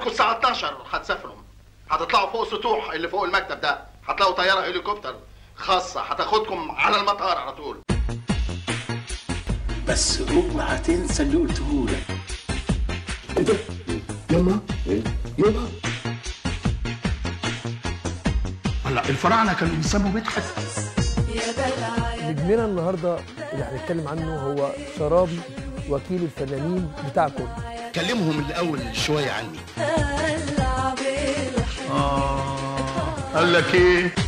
ميعادكم الساعه 12 هتسافروا هتطلعوا فوق السطوح اللي فوق المكتب ده هتلاقوا طياره هليكوبتر خاصه هتاخدكم على المطار على طول بس اوعى تنسى اللي قلته لك يما يما هلا الفراعنه كانوا بيسموا مدحت نجمنا النهارده اللي هنتكلم عنه هو شرابي وكيل الفنانين بتاعكم كلمهم الاول شويه عني هلا بالحب آه قال لك ايه